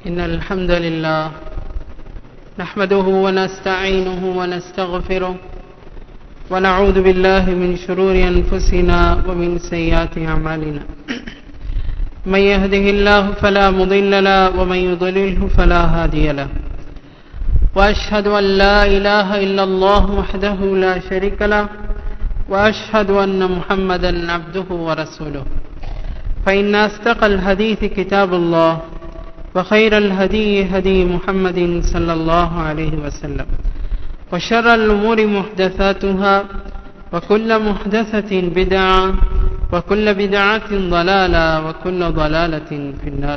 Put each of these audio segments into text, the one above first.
إن الحمد لله نحمده ونستعينه ونستغفره ونعوذ بالله من شرور أنفسنا ومن سيئات أعمالنا من يهده الله فلا مضل له ومن يضلله فلا هادي له وأشهد أن لا إله إلا الله وحده لا شريك له وأشهد أن محمدا عبده ورسوله فإن أصدق الحديث كتاب الله وخير الهدي هدي محمد صلى الله عليه وسلم وشر الأمور محدثاتها وكل محدثة بدعة وكل بدعة ضلالة وكل ضلالة في النار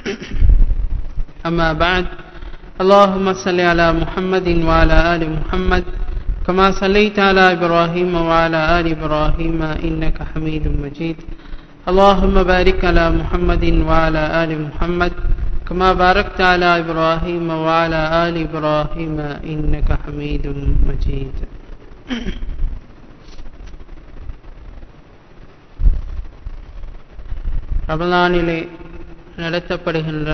أما بعد اللهم صل على محمد وعلى آل محمد كما صليت على إبراهيم وعلى آل إبراهيم إنك حميد مجيد اللهم بارك على محمد وعلى آل محمد كما باركت على إبراهيم وعلى آل إبراهيم إنك حميد مجيد ரமலானிலே நடத்தப்படுகின்ற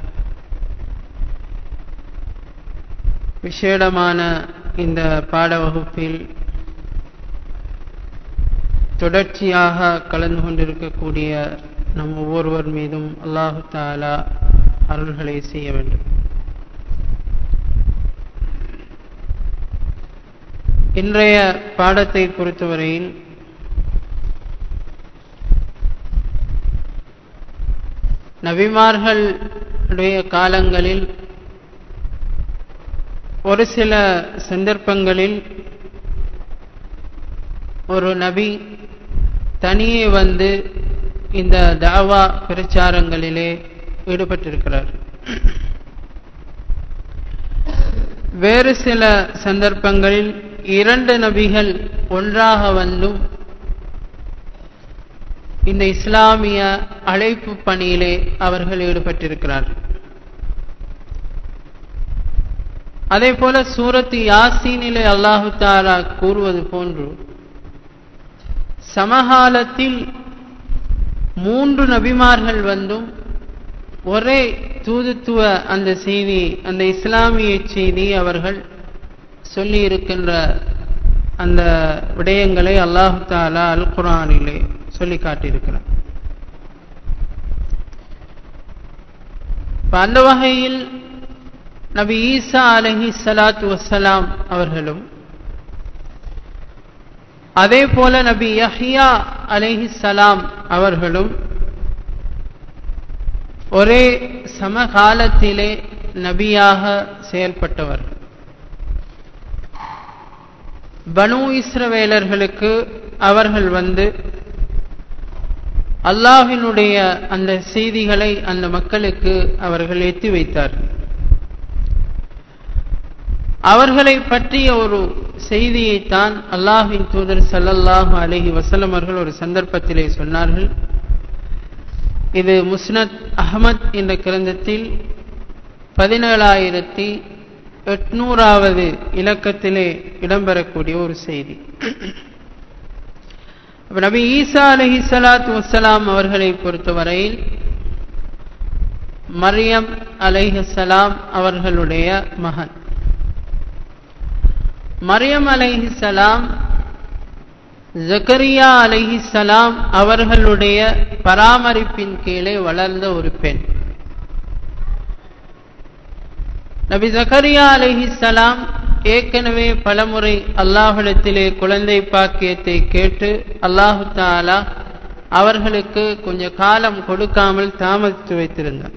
விசேடமான இந்த பாட வகுப்பில் தொடர்ச்சியாக கலந்து கொண்டிருக்கக்கூடிய நம் ஒவ்வொருவர் மீதும் அல்லாஹு தாலா அருள்களை செய்ய வேண்டும் இன்றைய பாடத்தை பொறுத்தவரையில் நபிமார்களுடைய காலங்களில் ஒரு சில சந்தர்ப்பங்களில் ஒரு நபி தனியே வந்து இந்த தாவா பிரச்சாரங்களிலே ஈடுபட்டிருக்கிறார் வேறு சில சந்தர்ப்பங்களில் இரண்டு நபிகள் ஒன்றாக வந்தும் இந்த இஸ்லாமிய அழைப்பு பணியிலே அவர்கள் ஈடுபட்டிருக்கிறார்கள் அதே போல சூரத்து யாசீனிலே அல்லாஹு தாலா கூறுவது போன்று சமகாலத்தில் மூன்று நபிமார்கள் வந்தும் ஒரே தூதுத்துவ அந்த செய்தி அந்த இஸ்லாமிய செய்தி அவர்கள் சொல்லி இருக்கின்ற அந்த விடயங்களை அல்லாஹு தாலா அல் குரானிலே சொல்லி காட்டியிருக்கிறார் அந்த வகையில் நபி ஈசா அலஹி சலாத்து வசலாம் அவர்களும் அதே போல நபி யஹ்யா அலஹி சலாம் அவர்களும் ஒரே சமகாலத்திலே நபியாக செயல்பட்டவர் பனு இஸ்ரவேலர்களுக்கு அவர்கள் வந்து அல்லாஹினுடைய அந்த செய்திகளை அந்த மக்களுக்கு அவர்கள் எத்தி வைத்தார்கள் அவர்களை பற்றிய ஒரு செய்தியைத்தான் அல்லாஹின் தூதர் சல்லல்லாஹு அலஹி வசலம் அவர்கள் ஒரு சந்தர்ப்பத்திலே சொன்னார்கள் இது முஸ்னத் அஹமத் என்ற கிரந்தத்தில் பதினேழாயிரத்தி எட்நூறாவது இலக்கத்திலே இடம்பெறக்கூடிய ஒரு செய்தி நபி ஈசா அலஹி சலாத்து வசலாம் அவர்களை பொறுத்தவரையில் மரியம் அலைஹலாம் அவர்களுடைய மகன் மரியம் அலைஹிசலாம் ஜக்கரியா அலைஹிசலாம் அவர்களுடைய பராமரிப்பின் கீழே வளர்ந்த ஒரு பெண் நபி ஜக்கரியா அலைஹிசலாம் ஏற்கனவே பலமுறை அல்லாஹிடத்திலே குழந்தை பாக்கியத்தை கேட்டு அல்லாஹு தாலா அவர்களுக்கு கொஞ்ச காலம் கொடுக்காமல் தாமதித்து வைத்திருந்தார்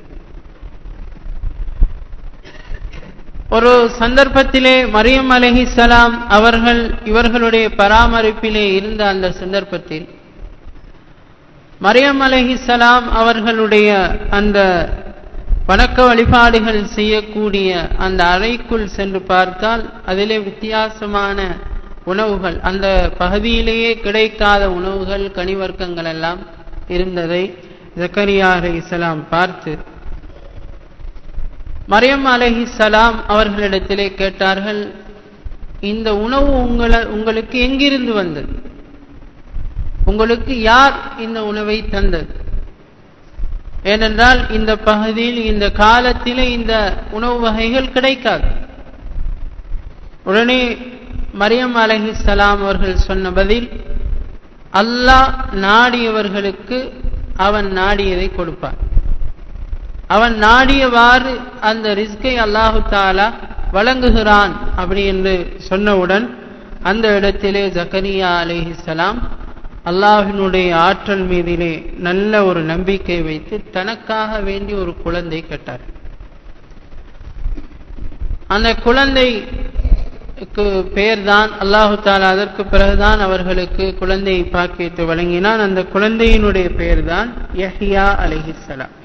ஒரு சந்தர்ப்பத்திலே மரியம் அலஹிசலாம் அவர்கள் இவர்களுடைய பராமரிப்பிலே இருந்த அந்த சந்தர்ப்பத்தில் மரியம் அலஹிசலாம் அவர்களுடைய அந்த வணக்க வழிபாடுகள் செய்யக்கூடிய அந்த அறைக்குள் சென்று பார்த்தால் அதிலே வித்தியாசமான உணவுகள் அந்த பகுதியிலேயே கிடைக்காத உணவுகள் கனிவர்க்கங்கள் எல்லாம் இருந்ததை ஜக்கரியா அலஹிசலாம் பார்த்து மரியம் அலஹி சலாம் அவர்களிடத்திலே கேட்டார்கள் இந்த உணவு உங்களை உங்களுக்கு எங்கிருந்து வந்தது உங்களுக்கு யார் இந்த உணவை தந்தது ஏனென்றால் இந்த பகுதியில் இந்த காலத்திலே இந்த உணவு வகைகள் கிடைக்காது உடனே மரியம் அலஹிஸ்லாம் அவர்கள் சொன்ன பதில் அல்லாஹ் நாடியவர்களுக்கு அவன் நாடியதை கொடுப்பான் அவன் நாடியவாறு அந்த ரிஸ்கை அல்லாஹு தாலா வழங்குகிறான் அப்படி என்று சொன்னவுடன் அந்த இடத்திலே ஜக்கரியா அலிஹிசலாம் அல்லாஹினுடைய ஆற்றல் மீதிலே நல்ல ஒரு நம்பிக்கை வைத்து தனக்காக வேண்டி ஒரு குழந்தை கேட்டார் அந்த குழந்தைக்கு பெயர்தான் அல்லாஹு தாலா அதற்கு பிறகுதான் அவர்களுக்கு குழந்தை பாக்கியத்தை வழங்கினான் அந்த குழந்தையினுடைய பெயர்தான் யஹியா அலிஹிசலாம்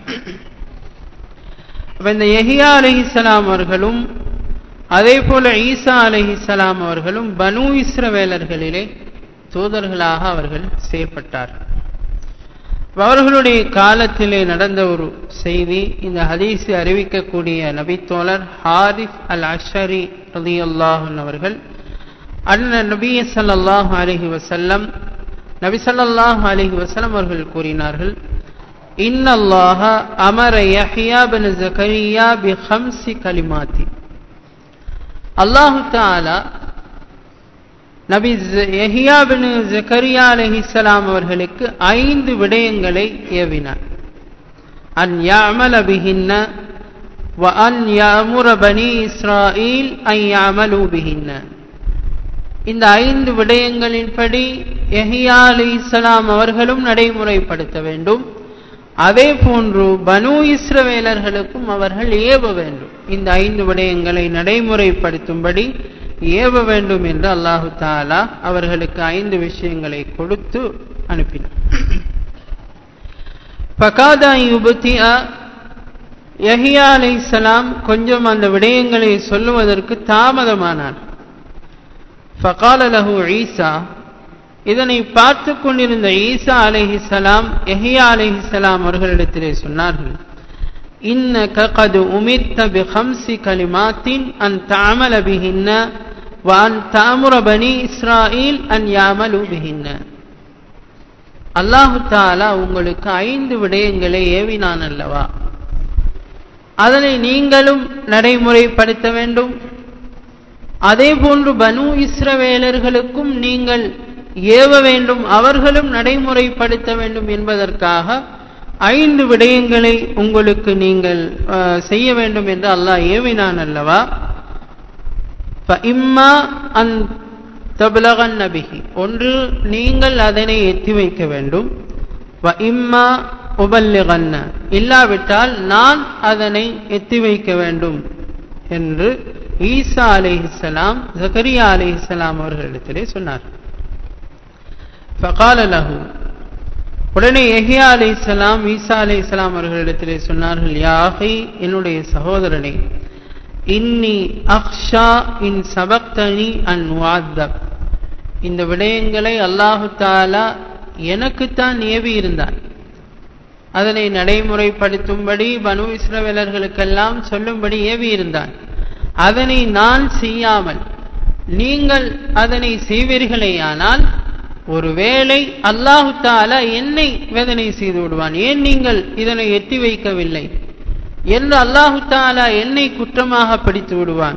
இந்த யஹியா அலிஹிசலாம் அவர்களும் அதே போல ஈசா அலிஹிசலாம் அவர்களும் பனு இஸ்ரவேலர்களிலே தூதர்களாக அவர்கள் செயற்பட்டார் அவர்களுடைய காலத்திலே நடந்த ஒரு செய்தி இந்த ஹதீஸை அறிவிக்கக்கூடிய நபித்தோழர் ஹாரிஃப் அல் அஷரி ரதி அல்லாஹன் அவர்கள் அண்ண நபிய சல்லாஹு அலஹி வசல்லம் நபி சல்லாஹு அலஹி வசல்லம் அவர்கள் கூறினார்கள் இன்னல்லாஹ அமர யஹ்யா பின் ஜக்கரியா பி ஹம்சி கலிமாத்தி அல்லாஹு தாலா நபி எஹியா பின் ஜக்கரியா அலஹிசலாம் அவர்களுக்கு ஐந்து விடயங்களை ஏவினார் அன் யாமல் பிஹின்ன வ அன் யாமுர பனி இஸ்ராயில் அன் யாமலு பிஹின்ன இந்த ஐந்து விடயங்களின்படி எஹியா அலி இஸ்லாம் அவர்களும் நடைமுறைப்படுத்த வேண்டும் அதே போன்று பனு இஸ்ரவேலர்களுக்கும் அவர்கள் ஏவ வேண்டும் இந்த ஐந்து விடயங்களை நடைமுறைப்படுத்தும்படி ஏவ வேண்டும் என்று அல்லாஹு தாலா அவர்களுக்கு ஐந்து விஷயங்களை கொடுத்து அனுப்பினார் பகாதா யுபத்தியா யஹியா அலை சலாம் கொஞ்சம் அந்த விடயங்களை சொல்லுவதற்கு தாமதமானார் ஃபகால லஹு ஈசா இதனை பார்த்து கொண்டிருந்த ஈசா அலைஹிசலாம் எஹியா அலைஹிசலாம் அவர்களிடத்திலே சொன்னார்கள் இன்னக கது உமிர்த்த பி ஹம்சி கலிமாத்தின் அன் தாமல பிஹின்ன வான் தாமுர பனி இஸ்ராயில் அன் யாமலு பிஹின்ன அல்லாஹு தாலா உங்களுக்கு ஐந்து விடயங்களை ஏவினான் அல்லவா அதனை நீங்களும் நடைமுறைப்படுத்த வேண்டும் அதே போன்று பனு இஸ்ரவேலர்களுக்கும் நீங்கள் ஏவ வேண்டும் அவர்களும் நடைமுறைப்படுத்த வேண்டும் என்பதற்காக ஐந்து விடயங்களை உங்களுக்கு நீங்கள் செய்ய வேண்டும் என்று அல்லாஹ் ஏவினான் அல்லவா இம்மா அன் தபலகன் நபிகி ஒன்று நீங்கள் அதனை எத்தி வைக்க வேண்டும் வ இம்மா உபல்லிகன்ன இல்லாவிட்டால் நான் அதனை எத்தி வைக்க வேண்டும் என்று ஈசா அலிஹிசலாம் ஜக்கரியா அலிஹிசலாம் அவர்களிடத்திலே சொன்னார் ஃபகால லஹு உடனே எஹியா அலி இஸ்லாம் ஈசா அலி இஸ்லாம் அவர்களிடத்திலே சொன்னார்கள் யாஹி என்னுடைய சகோதரனே இன்னி அக்ஷா இன் சபக்தனி அன் வாத்தப் இந்த விடயங்களை அல்லாஹு தாலா எனக்குத்தான் ஏவி இருந்தான் அதனை நடைமுறைப்படுத்தும்படி பனு இஸ்ரவேலர்களுக்கெல்லாம் சொல்லும்படி ஏவி இருந்தான் அதனை நான் செய்யாமல் நீங்கள் அதனை செய்வீர்களேயானால் ஒருவேளை அல்லாஹு தாலா என்னை வேதனை செய்து விடுவான் ஏன் நீங்கள் இதனை எட்டி வைக்கவில்லை என்று அல்லாஹு தாலா என்னை குற்றமாக படித்து விடுவான்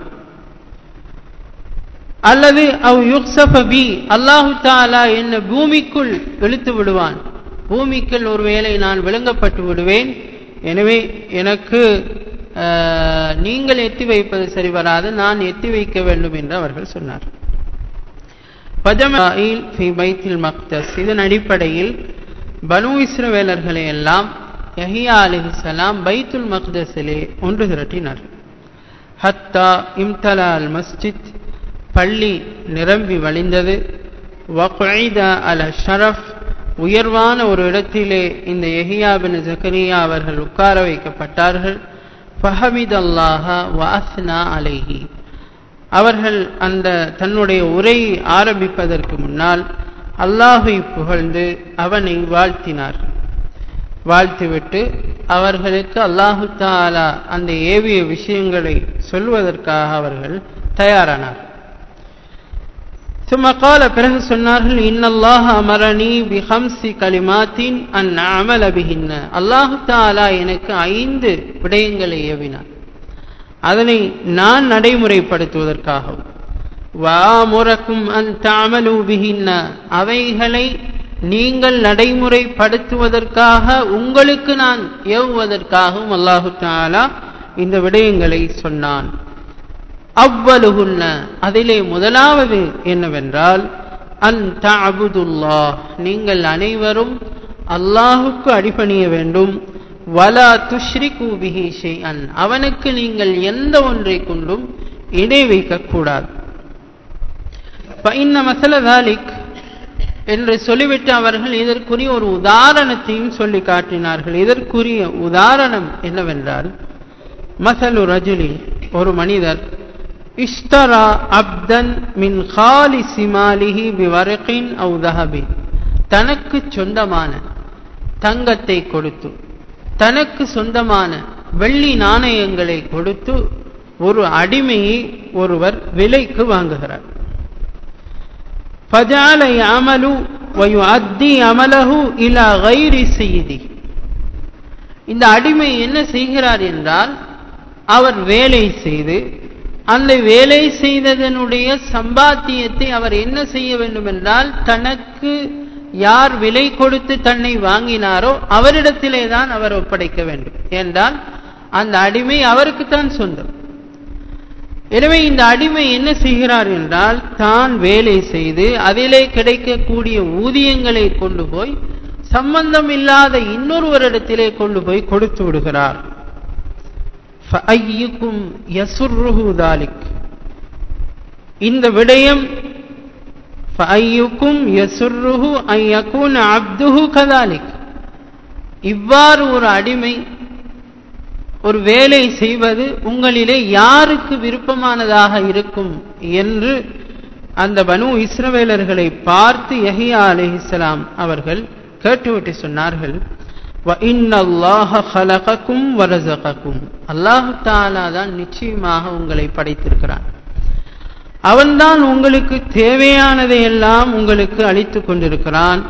அல்லது அவ் யுக்சப பி அல்லாஹு தாலா என்ன பூமிக்குள் இழுத்து விடுவான் பூமிக்குள் ஒருவேளை நான் விளங்கப்பட்டு விடுவேன் எனவே எனக்கு நீங்கள் எத்தி வைப்பது சரி வராது நான் எத்தி வைக்க வேண்டும் என்று அவர்கள் சொன்னார் பஜமாயில் ஃபி பைத்தில் மக்தஸ் இதன் அடிப்படையில் பனு இஸ்ரவேலர்களை எல்லாம் யஹியா அலிஹிசலாம் பைத்துல் மக்தஸிலே ஒன்று திரட்டினார் ஹத்தா இம்தலா அல் மஸ்ஜித் பள்ளி நிரம்பி வழிந்தது வக்ஐத அல ஷரஃப் உயர்வான ஒரு இடத்திலே இந்த எஹியா பின் ஜக்கரியா அவர்கள் உட்கார வைக்கப்பட்டார்கள் ஃபஹமித் அல்லாஹ வாஸ்னா அலைஹி அவர்கள் அந்த தன்னுடைய உரையை ஆரம்பிப்பதற்கு முன்னால் அல்லாஹை புகழ்ந்து அவனை வாழ்த்தினார் வாழ்த்திவிட்டு அவர்களுக்கு அல்லாஹு தாலா அந்த ஏவிய விஷயங்களை சொல்வதற்காக அவர்கள் தயாரானார் ثم قال பிறகு சொன்னார்கள் இன்னல்லாஹ் அமரணி பிஹம்சி கலிமாத்தின் அன் அமல பிஹின்ன அல்லாஹு தாலா எனக்கு ஐந்து விடயங்களை ஏவினார் அதனை நான் நடைமுறைப்படுத்துவதற்காகவும் வாமுறக்கும் அன் தாமலு பிஹின்ன அவைகளை நீங்கள் நடைமுறைப்படுத்துவதற்காக உங்களுக்கு நான் ஏவுவதற்காகவும் அல்லாஹு தாலா இந்த விடயங்களை சொன்னான் அவ்வலுகுன்ன அதிலே முதலாவது என்னவென்றால் அன் தஅபுதுல்லா நீங்கள் அனைவரும் அல்லாஹுக்கு அடிபணிய வேண்டும் வலா துஷ்ரிகு பிஹி ஷைஅன் அவனுக்கு நீங்கள் எந்த ஒன்றை கொண்டும் இணை வைக்கக்கூடாது ஃபஇன்ன மசல தாலிக் என்று சொல்லிவிட்டு அவர்கள் இதற்குரிய ஒரு உதாரணத்தையும் சொல்லி காட்டினார்கள் இதற்குரிய உதாரணம் என்னவென்றால் மசலு ரஜுலி ஒரு மனிதர் இஷ்டரா அப்தன் மின் காலி சிமாலிஹி பிவரகின் அவு தஹபி தனக்கு சொந்தமான தங்கத்தை கொடுத்து தனக்கு சொந்தமான வெள்ளி நாணயங்களை கொடுத்து ஒரு அடிமையை ஒருவர் விலைக்கு வாங்குகிறார் فجعل يعمل ويؤدي عمله الى غير سيده இந்த அடிமை என்ன செய்கிறார் என்றால் அவர் வேலை செய்து அந்த வேலை செய்ததனுடைய சம்பாத்தியத்தை அவர் என்ன செய்ய வேண்டும் என்றால் தனக்கு யார் விலை கொடுத்து தன்னை வாங்கினாரோ அவரிடத்திலே தான் அவர் ஒப்படைக்க வேண்டும் என்றால் அந்த அடிமை அவருக்குத்தான் சொந்தம் எனவே இந்த அடிமை என்ன செய்கிறார் என்றால் தான் வேலை செய்து அதிலே கிடைக்கக்கூடிய ஊதியங்களை கொண்டு போய் சம்பந்தம் இல்லாத இன்னொருவரிடத்திலே கொண்டு போய் கொடுத்து விடுகிறார் فَأَيُّكُمْ يَسُرُّهُ ذَلِكَ இந்த விடயம் فَأَيُّكُمْ يَسُرُّهُ أَن يَكُونَ عَبْدُهُ كَذَلِكَ இவ்வாறு ஒரு அடிமை ஒரு வேலை செய்வது உங்களிலே யாருக்கு விருப்பமானதாக இருக்கும் என்று அந்த பனு இஸ்ரவேலர்களை பார்த்து யஹியா அலிஹிஸ்லாம் அவர்கள் கேட்டுவிட்டு சொன்னார்கள் அல்லாஹு தாலா தான் நிச்சயமாக உங்களை படைத்திருக்கிறான் அவன்தான் உங்களுக்கு தேவையானதை எல்லாம் உங்களுக்கு அளித்துக் கொண்டிருக்கிறான்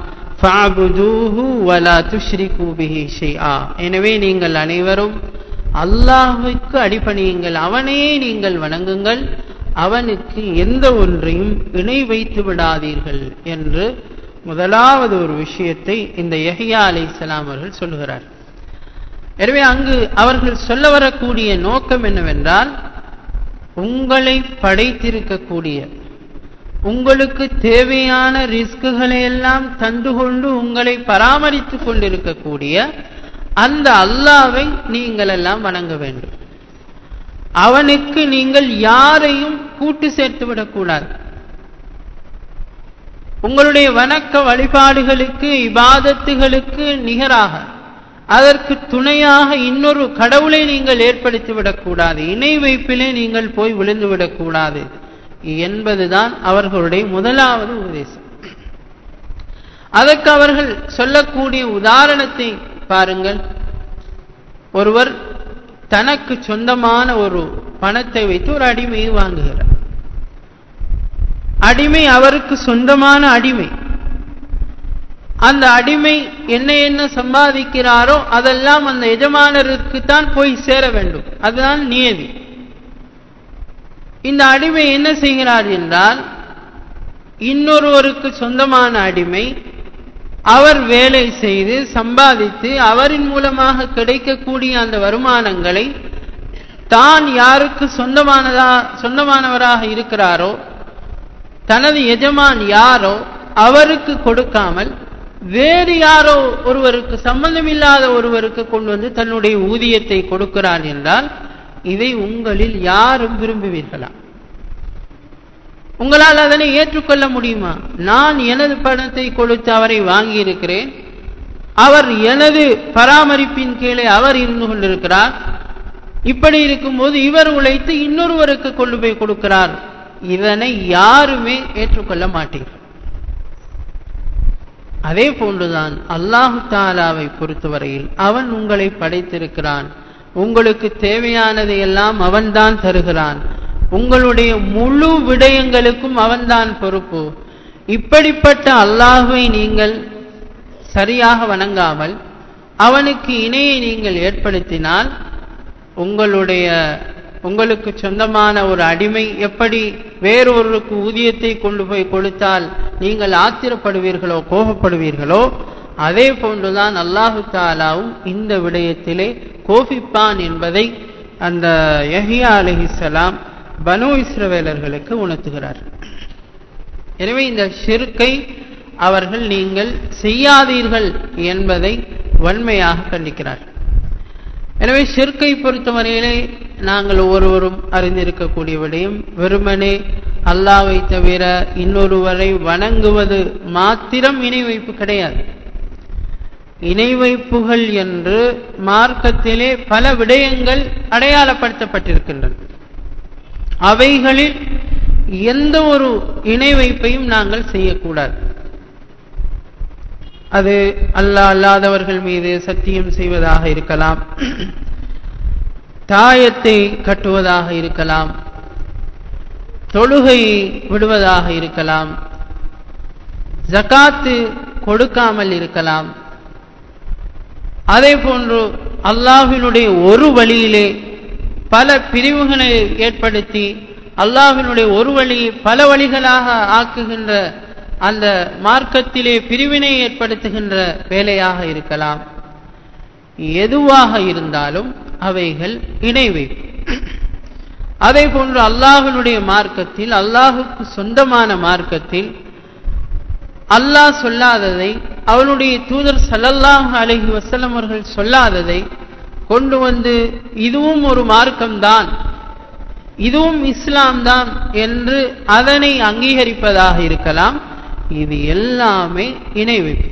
எனவே நீங்கள் அனைவரும் அல்லாஹுக்கு அடிபணியுங்கள் அவனையே நீங்கள் வணங்குங்கள் அவனுக்கு எந்த ஒன்றையும் இணை வைத்து விடாதீர்கள் என்று முதலாவது ஒரு விஷயத்தை இந்த யஹியா அலை இஸ்லாம் அவர்கள் சொல்லுகிறார் எனவே அங்கு அவர்கள் சொல்ல வரக்கூடிய நோக்கம் என்னவென்றால் உங்களை படைத்திருக்கக்கூடிய உங்களுக்கு தேவையான ரிஸ்குகளை எல்லாம் தந்து கொண்டு உங்களை பராமரித்துக் கொண்டிருக்கக்கூடிய அந்த அல்லாவை நீங்கள் எல்லாம் வணங்க வேண்டும் அவனுக்கு நீங்கள் யாரையும் கூட்டு சேர்த்து விடக்கூடாது உங்களுடைய வணக்க வழிபாடுகளுக்கு இபாதத்துகளுக்கு நிகராக அதற்கு துணையாக இன்னொரு கடவுளை நீங்கள் ஏற்படுத்தி விடக்கூடாது இணை வைப்பிலே நீங்கள் போய் விழுந்து விடக்கூடாது என்பதுதான் அவர்களுடைய முதலாவது உபதேசம் அதற்கு அவர்கள் சொல்லக்கூடிய உதாரணத்தை பாருங்கள் ஒருவர் தனக்கு சொந்தமான ஒரு பணத்தை வைத்து ஒரு அடிமையை வாங்குகிறார் அடிமை அவருக்கு சொந்தமான அடிமை அந்த அடிமை என்ன என்ன சம்பாதிக்கிறாரோ அதெல்லாம் அந்த எஜமானருக்கு தான் போய் சேர வேண்டும் அதுதான் நியதி இந்த அடிமை என்ன செய்கிறார் என்றால் இன்னொருவருக்கு சொந்தமான அடிமை அவர் வேலை செய்து சம்பாதித்து அவரின் மூலமாக கிடைக்கக்கூடிய அந்த வருமானங்களை தான் யாருக்கு சொந்தமானதா சொந்தமானவராக இருக்கிறாரோ தனது எஜமான் யாரோ அவருக்கு கொடுக்காமல் வேறு யாரோ ஒருவருக்கு சம்பந்தமில்லாத ஒருவருக்கு கொண்டு வந்து தன்னுடைய ஊதியத்தை கொடுக்கிறார் என்றால் இதை உங்களில் யாரும் விரும்புவீர்களா உங்களால் அதனை ஏற்றுக்கொள்ள முடியுமா நான் எனது பணத்தை கொடுத்து அவரை வாங்கியிருக்கிறேன் அவர் எனது பராமரிப்பின் கீழே அவர் இருந்து கொண்டிருக்கிறார் இப்படி இருக்கும்போது இவர் உழைத்து இன்னொருவருக்கு கொண்டு போய் கொடுக்கிறார் இதனை யாருமே ஏற்றுக்கொள்ள மாட்டீர்கள் அதே போன்றுதான் அல்லாஹு தாலாவை பொறுத்தவரையில் அவன் உங்களை படைத்திருக்கிறான் உங்களுக்கு தேவையானதை எல்லாம் அவன்தான் தருகிறான் உங்களுடைய முழு விடயங்களுக்கும் அவன்தான் பொறுப்பு இப்படிப்பட்ட அல்லாஹுவை நீங்கள் சரியாக வணங்காமல் அவனுக்கு இணையை நீங்கள் ஏற்படுத்தினால் உங்களுடைய உங்களுக்கு சொந்தமான ஒரு அடிமை எப்படி வேறொருவருக்கு ஊதியத்தை கொண்டு போய் கொடுத்தால் நீங்கள் ஆத்திரப்படுவீர்களோ கோபப்படுவீர்களோ அதே போன்றுதான் அல்லாஹு தாலாவும் இந்த விடயத்திலே கோபிப்பான் என்பதை அந்த யஹியா அலிஹிசலாம் பனு இஸ்ரவேலர்களுக்கு உணர்த்துகிறார் எனவே இந்த ஷிர்கை அவர்கள் நீங்கள் செய்யாதீர்கள் என்பதை வன்மையாக கண்டிக்கிறார் எனவே ஷிர்கை பொறுத்தவரையிலே நாங்கள் ஒவ்வொருவரும் அறிந்திருக்கக்கூடிய விடயம் வெறுமனே அல்லாவை தவிர இன்னொருவரை வணங்குவது மாத்திரம் இணை வைப்பு கிடையாது இணை வைப்புகள் என்று மார்க்கத்திலே பல விடயங்கள் அடையாளப்படுத்தப்பட்டிருக்கின்றன அவைகளில் எந்த ஒரு இணை வைப்பையும் நாங்கள் செய்யக்கூடாது அது அல்லா அல்லாதவர்கள் மீது சத்தியம் செய்வதாக இருக்கலாம் தாயத்தை கட்டுவதாக இருக்கலாம் தொழுகை விடுவதாக இருக்கலாம் ஜகாத்து கொடுக்காமல் இருக்கலாம் அதே போன்று அல்லாஹினுடைய ஒரு வழியிலே பல பிரிவுகளை ஏற்படுத்தி அல்லாஹினுடைய ஒரு வழியை பல வழிகளாக ஆக்குகின்ற அந்த மார்க்கத்திலே பிரிவினை ஏற்படுத்துகின்ற வேலையாக இருக்கலாம் எதுவாக இருந்தாலும் அவைகள் இணை வைப்பு அதே போன்று அல்லாஹனுடைய மார்க்கத்தில் அல்லாஹுக்கு சொந்தமான மார்க்கத்தில் அல்லாஹ் சொல்லாததை அவனுடைய தூதர் சல்லல்லாஹ் அலஹி வசலம் அவர்கள் சொல்லாததை கொண்டு வந்து இதுவும் ஒரு மார்க்கம்தான் இதுவும் இஸ்லாம் தான் என்று அதனை அங்கீகரிப்பதாக இருக்கலாம் இது எல்லாமே இணை வைப்பு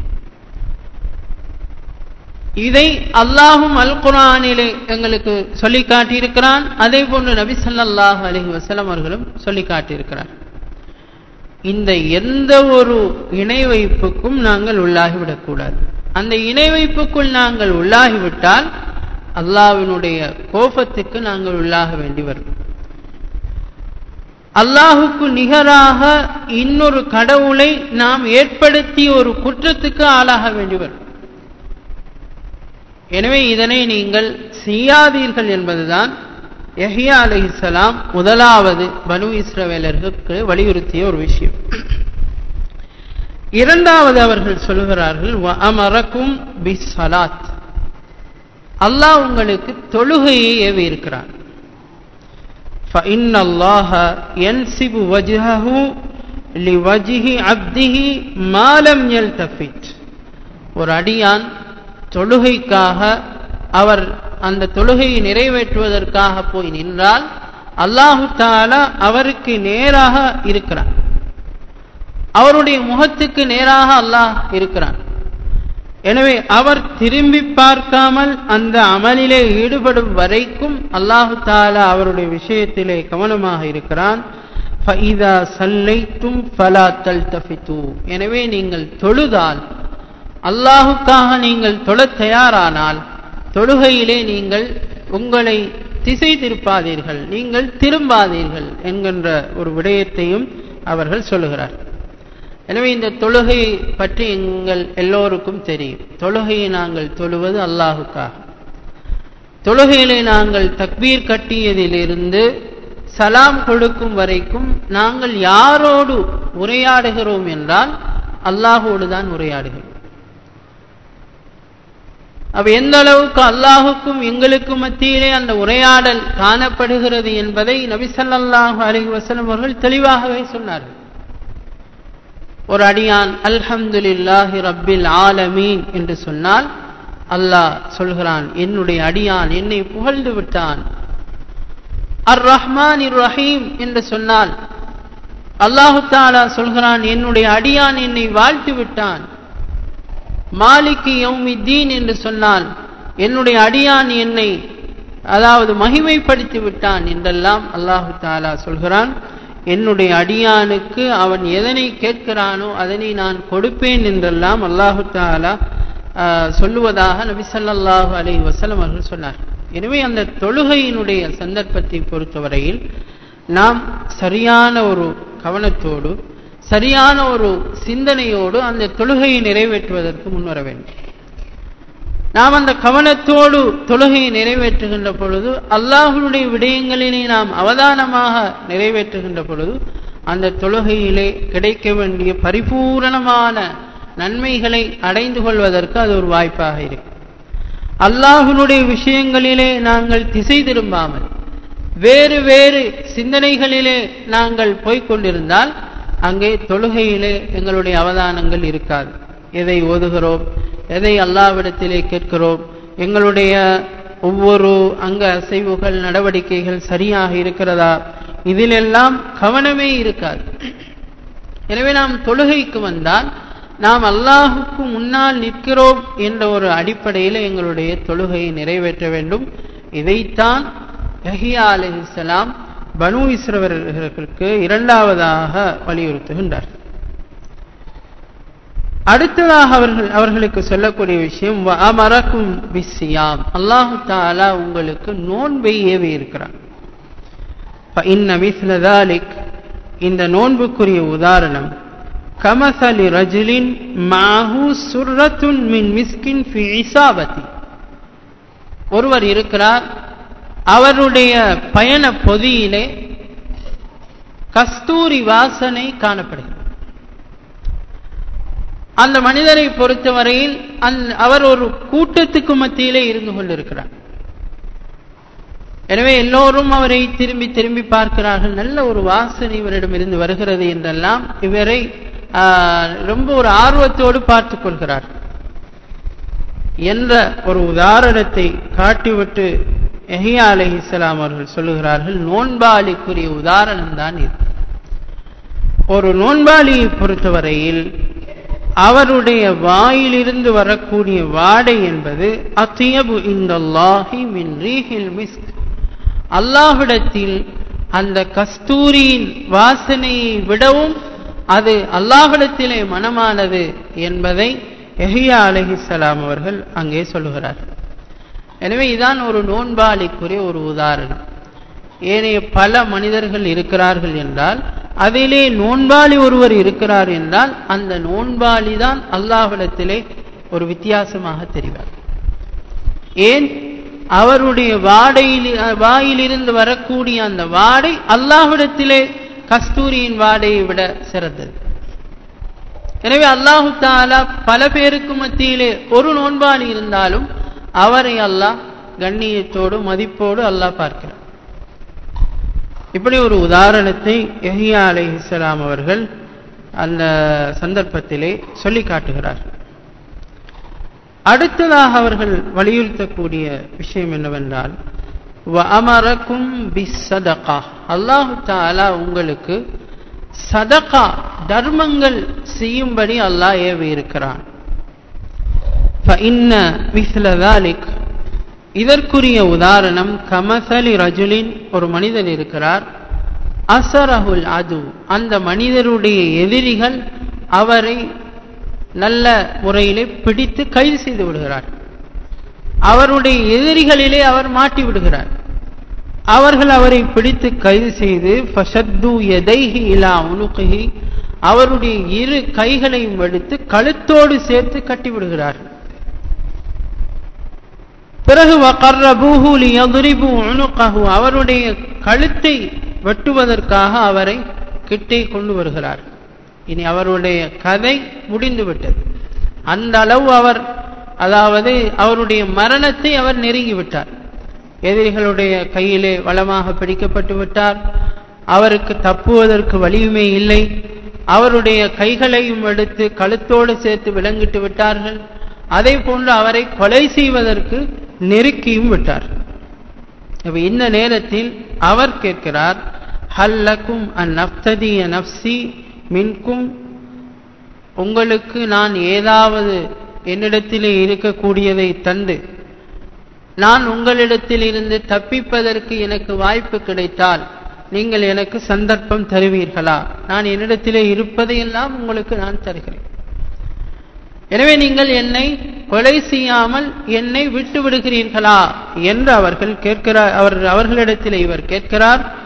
இதை அல்லாஹும் அல் குரானிலே எங்களுக்கு சொல்லி காட்டியிருக்கிறான் அதே போன்று நபி சல்லாஹ் அலஹி வசலம் அவர்களும் சொல்லி காட்டியிருக்கிறார் இந்த எந்த ஒரு இணை வைப்புக்கும் நாங்கள் உள்ளாகிவிடக்கூடாது அந்த இணை வைப்புக்குள் நாங்கள் உள்ளாகிவிட்டால் அல்லாவினுடைய கோபத்துக்கு நாங்கள் உள்ளாக வேண்டி வரும் அல்லாஹுக்கு நிகராக இன்னொரு கடவுளை நாம் ஏற்படுத்தி ஒரு குற்றத்துக்கு ஆளாக வேண்டி வரும் எனவே இதனை நீங்கள் செய்யாதீர்கள் என்பதுதான் யஹியா அலிஹிசலாம் முதலாவது பனு இஸ்ரவேலர்களுக்கு வலியுறுத்திய ஒரு விஷயம் இரண்டாவது அவர்கள் சொல்லுகிறார்கள் அமரக்கும் பி சலாத் அல்லாஹ் உங்களுக்கு தொழுகையை ஏவி இருக்கிறார் فإن الله ينسب وجهه لوجه عبده ما لم يلتفت ஒரு அடியான் தொழுகைக்காக அவர் அந்த தொழுகையை நிறைவேற்றுவதற்காக போய் நின்றால் அல்லாஹு தாலா அவருக்கு நேராக இருக்கிறான் அவருடைய முகத்துக்கு நேராக அல்லாஹ் இருக்கிறான் எனவே அவர் திரும்பி பார்க்காமல் அந்த அமலிலே ஈடுபடும் வரைக்கும் அல்லாஹு தாலா அவருடைய விஷயத்திலே கவனமாக இருக்கிறான் சல்லைத்தும் ஃபலா தல்தஃபித்து எனவே நீங்கள் தொழுதால் அல்லாஹுக்காக நீங்கள் தொழத் தயாரானால் தொழுகையிலே நீங்கள் உங்களை திசை திருப்பாதீர்கள் நீங்கள் திரும்பாதீர்கள் என்கின்ற ஒரு விடயத்தையும் அவர்கள் சொல்லுகிறார் எனவே இந்த தொழுகை பற்றி எங்கள் எல்லோருக்கும் தெரியும் தொழுகையை நாங்கள் தொழுவது அல்லாஹுக்காக தொழுகையிலே நாங்கள் தக்பீர் கட்டியதிலிருந்து சலாம் கொடுக்கும் வரைக்கும் நாங்கள் யாரோடு உரையாடுகிறோம் என்றால் அல்லாஹோடு தான் உரையாடுகிறோம் அப்ப எந்த அளவுக்கு அல்லாஹுக்கும் எங்களுக்கும் மத்தியிலே அந்த உரையாடல் காணப்படுகிறது என்பதை நபிசல்லாஹு அலி வசலம் அவர்கள் தெளிவாகவே சொன்னார்கள் ஒரு அடியான் அல்ஹம்துலில்லாஹி ரப்பில் ஆலமீன் என்று சொன்னால் அல்லாஹ் சொல்கிறான் என்னுடைய அடியான் என்னை புகழ்ந்து விட்டான் அர் ரஹ்மான் இர் ரஹீம் என்று சொன்னால் அல்லாஹு தாலா சொல்கிறான் என்னுடைய அடியான் என்னை வாழ்த்து விட்டான் மாலிக்கு யௌமித்தீன் என்று சொன்னால் என்னுடைய அடியான் என்னை அதாவது மகிமைப்படுத்தி விட்டான் என்றெல்லாம் அல்லாஹு தாலா சொல்கிறான் என்னுடைய அடியானுக்கு அவன் எதனை கேட்கிறானோ அதனை நான் கொடுப்பேன் என்றெல்லாம் அல்லாஹு தாலா சொல்லுவதாக நபி சல்லாஹூ அலி வசலம் அவர்கள் சொன்னார் எனவே அந்த தொழுகையினுடைய சந்தர்ப்பத்தை பொறுத்தவரையில் நாம் சரியான ஒரு கவனத்தோடு சரியான ஒரு சிந்தனையோடு அந்த தொழுகையை நிறைவேற்றுவதற்கு முன்வர வேண்டும் நாம் அந்த கவனத்தோடு தொழுகையை நிறைவேற்றுகின்ற பொழுது அல்லாஹுடைய விடயங்களிலே நாம் அவதானமாக நிறைவேற்றுகின்ற பொழுது அந்த தொழுகையிலே கிடைக்க வேண்டிய பரிபூரணமான நன்மைகளை அடைந்து கொள்வதற்கு அது ஒரு வாய்ப்பாக இருக்கும் அல்லாஹுடைய விஷயங்களிலே நாங்கள் திசை திரும்பாமல் வேறு வேறு சிந்தனைகளிலே நாங்கள் போய்கொண்டிருந்தால் அங்கே தொழுகையிலே எங்களுடைய அவதானங்கள் இருக்காது எதை ஓதுகிறோம் எதை அல்லாவிடத்திலே கேட்கிறோம் எங்களுடைய ஒவ்வொரு அங்க அசைவுகள் நடவடிக்கைகள் சரியாக இருக்கிறதா இதிலெல்லாம் கவனமே இருக்காது எனவே நாம் தொழுகைக்கு வந்தால் நாம் அல்லாஹுக்கு முன்னால் நிற்கிறோம் என்ற ஒரு அடிப்படையில் எங்களுடைய தொழுகையை நிறைவேற்ற வேண்டும் இதைத்தான் யஹியா அலிஹிஸ்லாம் பனு இஸ்ரவர்களுக்கு இரண்டாவதாக வலியுறுத்துகின்றார் அடுத்ததாக அவர்கள் அவர்களுக்கு சொல்லக்கூடிய விஷயம் அமரக்கும் பிஸ்ஸியாம் அல்லாஹு தாலா உங்களுக்கு நோன்பை ஏவி இருக்கிறார் இன்ன மிஸ்ல தாலிக் இந்த நோன்புக்குரிய உதாரணம் கமசலி ரஜுலின் மாஹு சுர்ரத்துன் மின் மிஸ்கின் ஃபி இசாபதி ஒருவர் இருக்கிறார் அவருடைய பயண பொதியிலே கஸ்தூரி வாசனை காணப்படுகிறது அந்த மனிதரை பொறுத்தவரையில் அவர் ஒரு கூட்டத்துக்கு மத்தியிலே இருந்து கொண்டிருக்கிறார் எனவே எல்லோரும் அவரை திரும்பி திரும்பி பார்க்கிறார்கள் நல்ல ஒரு வாசனை இவரிடம் இருந்து வருகிறது என்றெல்லாம் இவரை ரொம்ப ஒரு ஆர்வத்தோடு பார்த்துக் கொள்கிறார் என்ற ஒரு உதாரணத்தை காட்டிவிட்டு எஹியா அலி இஸ்லாம் அவர்கள் சொல்லுகிறார்கள் நோன்பாளிக்குரிய உதாரணம் தான் இது ஒரு நோன்பாளியை பொறுத்தவரையில் அவருடைய வாயிலிருந்து வரக்கூடிய வாடை என்பது அத்தியபு இந்தல்லாஹி மின் ரீஹில் மிஸ்க் அல்லாஹ்விடத்தில் அந்த கஸ்தூரியின் வாசனையை விடவும் அது அல்லாஹ்விடத்திலே மனமானது என்பதை எஹியா அலஹிசலாம் அவர்கள் அங்கே சொல்லுகிறார் எனவே இதான் ஒரு நோன்பாளிக்குரிய ஒரு உதாரணம் ஏனைய பல மனிதர்கள் இருக்கிறார்கள் என்றால் அதிலே நோன்பாளி ஒருவர் இருக்கிறார் என்றால் அந்த நோன்பாளி தான் அல்லாஹ்விடத்திலே ஒரு வித்தியாசமாக தெரிவார் ஏன் அவருடைய வாடையில் வாயிலிருந்து வரக்கூடிய அந்த வாடை அல்லாஹ்விடத்திலே கஸ்தூரியின் வாடையை விட சிறந்தது எனவே அல்லாஹு தாலா பல பேருக்கு மத்தியிலே ஒரு நோன்பாளி இருந்தாலும் அவரை அல்லாஹ் கண்ணியத்தோடு மதிப்போடு அல்லாஹ் பார்க்கிறார் இப்படி ஒரு உதாரணத்தை எஹியா அலை இஸ்லாம் அவர்கள் அந்த சந்தர்ப்பத்திலே சொல்லி காட்டுகிறார் அடுத்ததாக அவர்கள் வலியுறுத்தக்கூடிய விஷயம் என்னவென்றால் அமரக்கும் பிசதகா அல்லாஹு தாலா உங்களுக்கு சதகா தர்மங்கள் செய்யும்படி அல்லாஹ் ஏவி இருக்கிறான் இதற்குரிய உதாரணம் கமசலி ரஜுலின் ஒரு மனிதன் இருக்கிறார் அசரஹுல் அது அந்த மனிதருடைய எதிரிகள் அவரை நல்ல முறையிலே பிடித்து கைது செய்து விடுகிறார் அவருடைய எதிரிகளிலே அவர் மாட்டி விடுகிறார் அவர்கள் அவரை பிடித்து கைது செய்து ஃபஷத்து எதைஹி இலா உனுகி அவருடைய இரு கைகளையும் எடுத்து கழுத்தோடு சேர்த்து கட்டிவிடுகிறார்கள் பிறகு அவருடைய கழுத்தை வெட்டுவதற்காக அவரை கிட்டே கொண்டு வருகிறார் இனி அவருடைய கதை முடிந்துவிட்டது அந்த அளவு அவர் அதாவது அவருடைய மரணத்தை அவர் நெருங்கிவிட்டார் எதிரிகளுடைய கையிலே வளமாக பிடிக்கப்பட்டு விட்டார் அவருக்கு தப்புவதற்கு வழியுமே இல்லை அவருடைய கைகளையும் எடுத்து கழுத்தோடு சேர்த்து விலங்கிட்டு விட்டார்கள் அதே போன்று அவரை கொலை செய்வதற்கு நெருக்கியும் விட்டார் இந்த நேரத்தில் அவர் கேட்கிறார் ஹல்லக்கும் அன் நப்ததிய நப்சி மின்கும் உங்களுக்கு நான் ஏதாவது என்னிடத்திலே இருக்கக்கூடியதை தந்து நான் உங்களிடத்தில் இருந்து தப்பிப்பதற்கு எனக்கு வாய்ப்பு கிடைத்தால் நீங்கள் எனக்கு சந்தர்ப்பம் தருவீர்களா நான் என்னிடத்திலே இருப்பதையெல்லாம் உங்களுக்கு நான் தருகிறேன் எனவே நீங்கள் என்னை கொலை செய்யாமல் என்னை விட்டு விடுகிறீர்களா என்று அவர்கள் கேட்கிறார் அவர் அவர்களிடத்தில் இவர் கேட்கிறார்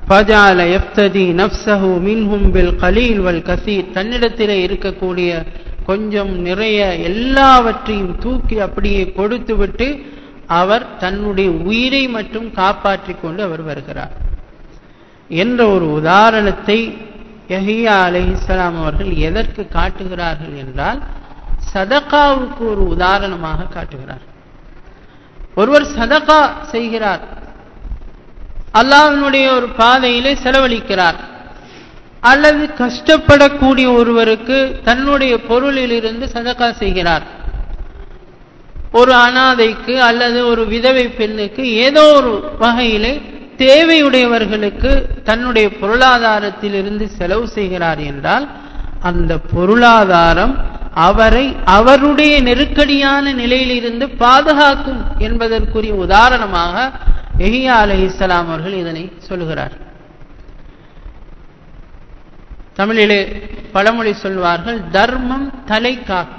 فجعل يفتدي نفسه منهم بالقليل والكثير தன்னிடத்திலே இருக்கக்கூடிய கொஞ்சம் நிறைய எல்லாவற்றையும் தூக்கி அப்படியே கொடுத்துவிட்டு அவர் தன்னுடைய உயிரை மட்டும் காப்பாற்றிக் கொண்டு அவர் வருகிறார் என்ற ஒரு உதாரணத்தை யஹியா அலைஹிஸ்ஸலாம் அவர்கள் எதற்கு காட்டுகிறார்கள் என்றால் சதகாவுக்கு ஒரு உதாரணமாக காட்டுகிறார் ஒருவர் சதகா செய்கிறார் அல்லாஹ்வினுடைய ஒரு பாதையிலே செலவழிக்கிறார் அல்லது கஷ்டப்படக்கூடிய ஒருவருக்கு தன்னுடைய பொருளிலிருந்து சதகா செய்கிறார் ஒரு அனாதைக்கு அல்லது ஒரு விதவை பெண்ணுக்கு ஏதோ ஒரு வகையிலே தேவையுடையவர்களுக்கு தன்னுடைய பொருளாதாரத்திலிருந்து செலவு செய்கிறார் என்றால் அந்த பொருளாதாரம் அவரை அவருடைய நெருக்கடியான நிலையிலிருந்து பாதுகாக்கும் என்பதற்குரிய உதாரணமாக எஹியா அலை இஸ்லாம் அவர்கள் இதனை சொல்கிறார் தமிழிலே பழமொழி சொல்வார்கள் தர்மம் தலை காக்கும்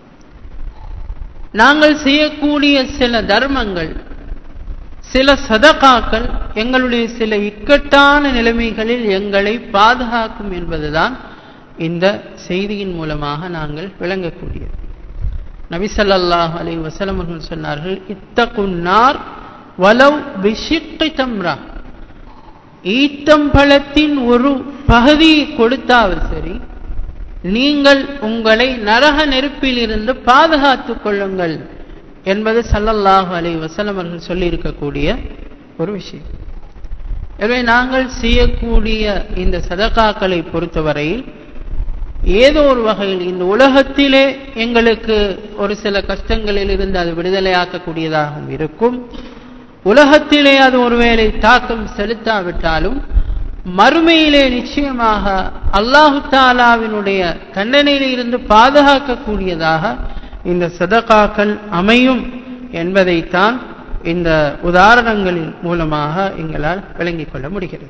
நாங்கள் செய்யக்கூடிய சில தர்மங்கள் சில சதகாக்கள் எங்களுடைய சில இக்கட்டான நிலைமைகளில் எங்களை பாதுகாக்கும் என்பதுதான் இந்த செய்தியின் மூலமாக நாங்கள் விளங்கக்கூடியது நபிசல்லாஹ் அலை வசலம் அவர்கள் சொன்னார்கள் இத்தகுன்னார் வலவ் பிஷிக்கை தம்ரா ஈத்தம்பழத்தின் ஒரு பகுதியை கொடுத்தாவது சரி நீங்கள் உங்களை நரக நெருப்பில் இருந்து பாதுகாத்துக் கொள்ளுங்கள் என்பது சல்லல்லாஹு அலை வசலம் அவர்கள் சொல்லியிருக்கக்கூடிய ஒரு விஷயம் எனவே நாங்கள் செய்யக்கூடிய இந்த சதகாக்களை பொறுத்தவரையில் ஏதோ ஒரு வகையில் இந்த உலகத்திலே எங்களுக்கு ஒரு சில கஷ்டங்களில் இருந்து அது விடுதலையாக்கக்கூடியதாகவும் இருக்கும் உலகத்திலே அது ஒருவேளை தாக்கம் செலுத்தாவிட்டாலும் மறுமையிலே நிச்சயமாக அல்லாஹு தாலாவினுடைய தண்டனையில் இருந்து பாதுகாக்கக்கூடியதாக இந்த சதகாக்கள் அமையும் என்பதைத்தான் இந்த உதாரணங்களின் மூலமாக எங்களால் விளங்கிக் கொள்ள முடிகிறது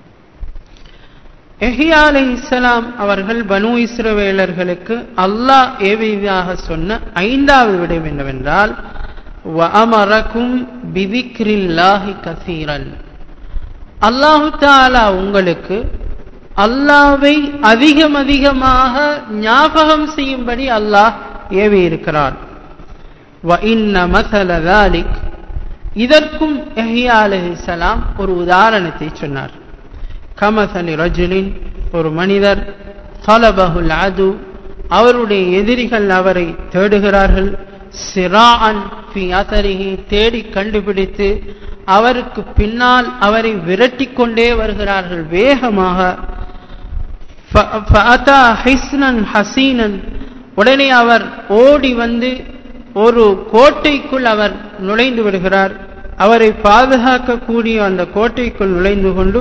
எஹியா அலை இஸ்லாம் அவர்கள் பனு இஸ்ரவேலர்களுக்கு அல்லாஹ் ஏவியாக சொன்ன ஐந்தாவது விடயம் என்னவென்றால் வஅமரக்கும் பிதிக்ரில்லாஹி கசீரன் அல்லாஹு தாலா உங்களுக்கு அல்லாவை அதிகம் அதிகமாக ஞாபகம் செய்யும்படி அல்லாஹ் ஏவி இருக்கிறான் இதற்கும் எஹியா அலஹிசலாம் ஒரு உதாரணத்தை சொன்னார் கமசலி ரஜுலின் ஒரு மனிதர் தலபகுல் அது அவருடைய எதிரிகள் அவரை தேடுகிறார்கள் சிரான் தேடி கண்டுபிடித்து அவருக்கு பின்னால் அவரை விரட்டி கொண்டே வருகிறார்கள் வேகமாக ஹசீனன் உடனே அவர் ஓடி வந்து ஒரு கோட்டைக்குள் அவர் நுழைந்து விடுகிறார் அவரை பாதுகாக்கக்கூடிய அந்த கோட்டைக்குள் நுழைந்து கொண்டு